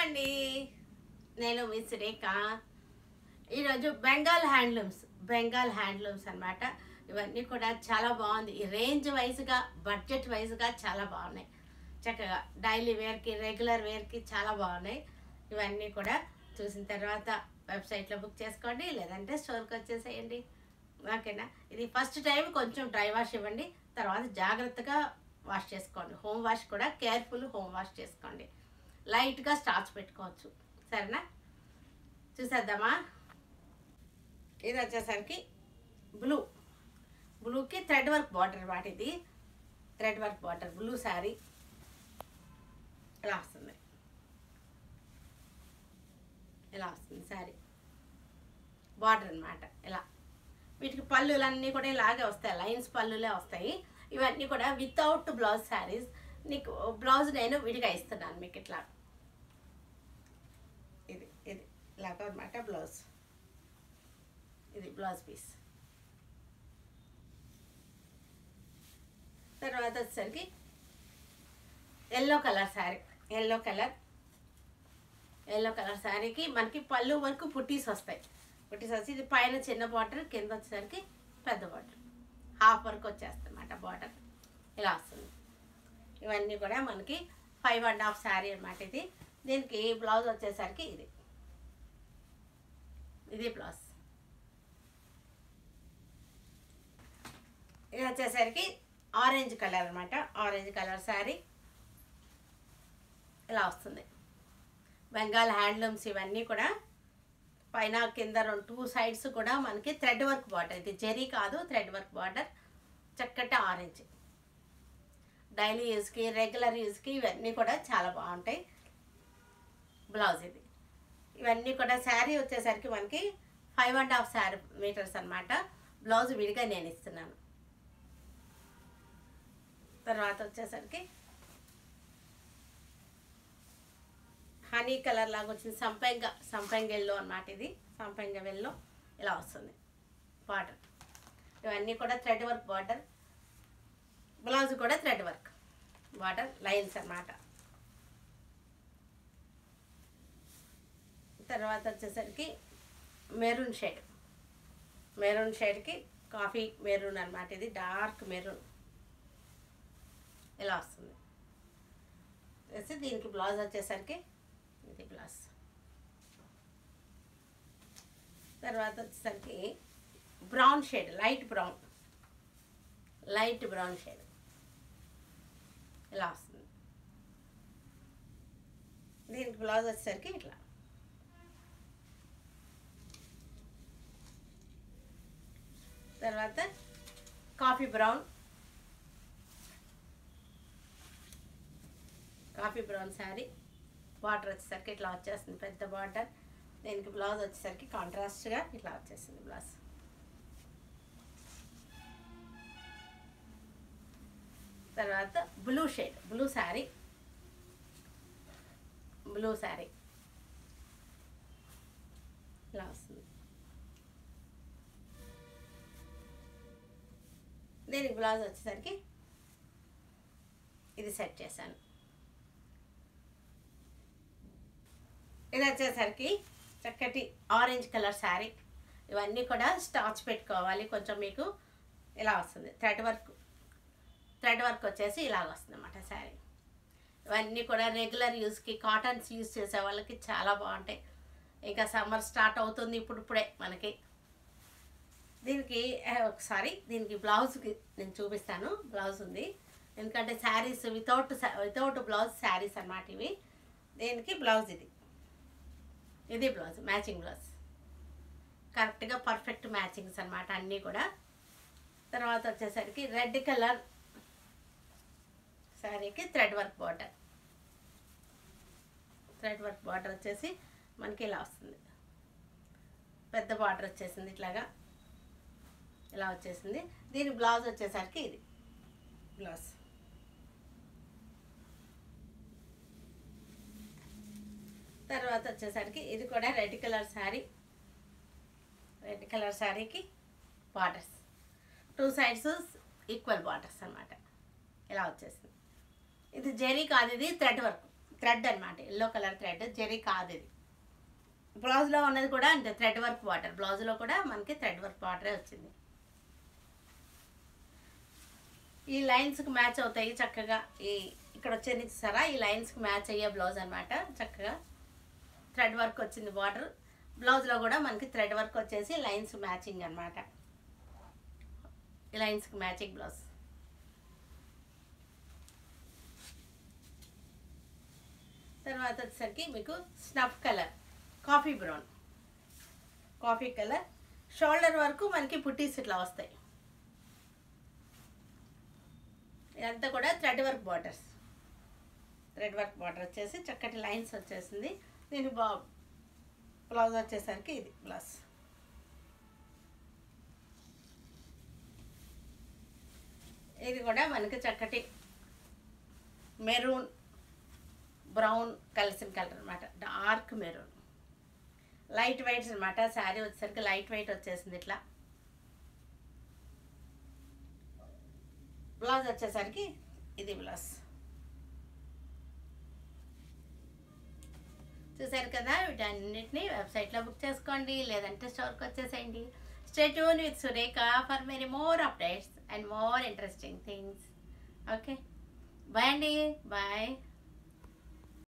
అండి నేను మీ సురేఖ ఈరోజు బెంగాల్ హ్యాండ్లూమ్స్ బెంగాల్ హ్యాండ్లూమ్స్ అన్నమాట ఇవన్నీ కూడా చాలా బాగుంది ఈ రేంజ్ వైజ్గా బడ్జెట్ వైజ్గా చాలా బాగున్నాయి చక్కగా డైలీ వేర్కి రెగ్యులర్ వేర్కి చాలా బాగున్నాయి ఇవన్నీ కూడా చూసిన తర్వాత వెబ్సైట్లో బుక్ చేసుకోండి లేదంటే స్టోర్కి వచ్చేసేయండి ఓకేనా ఇది ఫస్ట్ టైం కొంచెం డ్రై వాష్ ఇవ్వండి తర్వాత జాగ్రత్తగా వాష్ చేసుకోండి హోమ్ వాష్ కూడా కేర్ఫుల్ హోమ్ వాష్ చేసుకోండి లైట్గా స్టార్చ్ పెట్టుకోవచ్చు సరేనా చూసేద్దామా ఇది వచ్చేసరికి బ్లూ బ్లూకి థ్రెడ్ వర్క్ బార్డర్ వాటి ఇది thread work border blue sari ఇలా వస్తుంది ఇలా వస్తుంది శారీ బార్డర్ అన్నమాట ఇలా వీటికి పళ్ళులన్నీ కూడా ఇలాగే వస్తాయి లైన్స్ పళ్ళులే వస్తాయి ఇవన్నీ కూడా వితౌట్ బ్లౌజ్ శారీస్ నీకు బ్లౌజ్ నేను విడిగా ఇస్తున్నాను మీకు ఇట్లా ఇది ఇది ఇలాగ అనమాట బ్లౌజ్ ఇది బ్లౌజ్ పీస్ తర్వాత వచ్చేసరికి yellow colour sari yellow colour yellow colour శారీకి మనకి పళ్ళు వరకు పుట్టీస్ వస్తాయి పుట్టీస్ వచ్చి ఇది పైన చిన్న బార్డర్ కింద వచ్చేసరికి పెద్ద బార్డర్ హాఫ్ వరకు వచ్చేస్తుంది బార్డర్ ఇలా వస్తుంది ఇవన్నీ కూడా మనకి ఫైవ్ అండ్ హాఫ్ శారీ అనమాట ఇది దీనికి బ్లౌజ్ వచ్చేసరికి ఇది ఇది బ్లౌజ్ ఇది వచ్చేసరికి ఆరెంజ్ కలర్ అనమాట ఆరెంజ్ కలర్ శారీ ఇలా వస్తుంది బెంగాల్ హ్యాండ్లూమ్స్ ఇవన్నీ కూడా పైన కింద రెండు టూ సైడ్స్ కూడా మనకి థ్రెడ్ వర్క్ బార్డర్ ఇది జెరీ కాదు థ్రెడ్ వర్క్ బార్డర్ చక్కటి ఆరెంజ్ డైలీ యూస్కి రెగ్యులర్ యూస్కి ఇవన్నీ కూడా చాలా బాగుంటాయి బ్లౌజ్ ఇది ఇవన్నీ కూడా శారీ వచ్చేసరికి మనకి five and half sari metres అనమాట బ్లౌజ్ విడిగా నేను ఇస్తున్నాను తర్వాత వచ్చేసరికి హనీ కలర్ లాగా వచ్చింది సంపెంగ సంపెంగ ఎల్లో అనమాట ఇది సంపెంగ వెల్లో ఇలా వస్తుంది బార్డర్ ఇవన్నీ కూడా థ్రెడ్ వర్క్ బార్డర్ బ్లౌజ్ కూడా థ్రెడ్ వర్క్ బార్డర్ లైన్స్ అన్నమాట తర్వాత వచ్చేసరికి మెరూన్ షేడ్ మెరూన్ షేడ్కి కాఫీ మెరూన్ అనమాట ఇది డార్క్ మెరూన్ ఇలా వస్తుంది వేసి దీనికి బ్లౌజ్ వచ్చేసరికి ఇది బ్లౌజ్ తర్వాత వచ్చేసరికి brown shade light brown light brown shade ఇలా వస్తుంది దీనికి బ్లౌజ్ వచ్చేసరికి ఇట్లా తర్వాత coffee brown coffee brown sari border వచ్చేసరికి ఇట్లా వచ్చేస్తుంది పెద్ద బార్డర్ దీనికి బ్లౌజ్ వచ్చేసరికి కాంట్రాస్ట్గా ఇట్లా వచ్చేస్తుంది బ్లౌజ్ తర్వాత blue shade blue sari blue sari ఇలా వస్తుంది దీనికి బ్లౌజ్ వచ్చేసరికి ఇది సెట్ చేశాను ఇది వచ్చేసరికి చక్కటి ఆరెంజ్ కలర్ శారీ ఇవన్నీ కూడా స్టార్చ్ పెట్టుకోవాలి కొంచెం మీకు ఇలా వస్తుంది థ్రెడ్ వర్క్ థ్రెడ్ వర్క్ వచ్చేసి ఇలాగ వస్తుంది అన్నమాట శారీ ఇవన్నీ కూడా రెగ్యులర్ యూస్కి కాటన్స్ యూస్ చేసే వాళ్ళకి చాలా బాగుంటాయి ఇంకా సమ్మర్ స్టార్ట్ అవుతుంది ఇప్పుడు ఇప్పుడే మనకి దీనికి ఏ, ఒకసారి దీనికి బ్లౌజ్కి నేను చూపిస్తాను బ్లౌజ్ ఉంది ఎందుకంటే saris without without blouse saris అన్నమాట ఇవి దీనికి బ్లౌజ్ ఇది ఇది బ్లౌజ్ మ్యాచింగ్ బ్లౌజ్ కరెక్ట్గా పర్ఫెక్ట్ మ్యాచింగ్స్ అన్నమాట అన్నీ కూడా తర్వాత వచ్చేసరికి రెడ్ కలర్ శారీకి thread work border thread work border వచ్చేసి మనకి ఇలా వస్తుంది పెద్ద బార్డర్ వచ్చేసింది ఇట్లాగా ఇలా వచ్చేసింది దీని బ్లౌజ్ వచ్చేసరికి ఇది బ్లౌజ్ తర్వాత వచ్చేసరికి ఇది కూడా red colour sari red colour శారీకి borders two sides equal borders అన్నమాట ఇలా వచ్చేసింది ఇది జెరీ కాదు ఇది థ్రెడ్ వర్క్ థ్రెడ్ అనమాట ఎల్లో కలర్ థ్రెడ్ జెరీ కాదు ఇది బ్లౌజ్లో ఉన్నది కూడా అంతే థ్రెడ్ వర్క్ బార్డర్ బ్లౌజ్లో కూడా మనకి థ్రెడ్ వర్క్ బార్డరే వచ్చింది ఈ లైన్స్కి మ్యాచ్ అవుతాయి చక్కగా ఈ ఇక్కడ వచ్చేది సరా ఈ లైన్స్కి మ్యాచ్ అయ్యే బ్లౌజ్ అనమాట చక్కగా థ్రెడ్ వర్క్ వచ్చింది బార్డర్ బ్లౌజ్లో కూడా మనకి థ్రెడ్ వర్క్ వచ్చేసి లైన్స్ మ్యాచింగ్ అనమాట ఈ లైన్స్కి మ్యాచింగ్ బ్లౌజ్ తర్వాత వచ్చేసరికి మీకు snuff colour coffee brown coffee colour shoulder వరకు మనకి పుట్టీస్ ఇట్లా వస్తాయి ఇదంతా కూడా thread work borders thread work border వచ్చేసి చక్కటి లైన్స్ వచ్చేసింది దీని బా బ్లౌజ్ వచ్చేసరికి ఇది బ్లౌజ్ ఇది కూడా మనకి చక్కటి మెరూన్ బ్రౌన్ కలిసిన కలర్ అనమాట డార్క్ మెరూన్ లైట్ వెయిట్స్ అనమాట శారీ వచ్చేసరికి లైట్ వెయిట్ వచ్చేసింది ఇట్లా బ్లౌజ్ వచ్చేసరికి ఇది బ్లౌజ్ చూసారు కదా వీటన్నిటిని వెబ్సైట్లో బుక్ చేసుకోండి లేదంటే స్టోర్కి వచ్చేసేయండి stay tune with Surekha for many more updates and more interesting things okay bye అండి బాయ్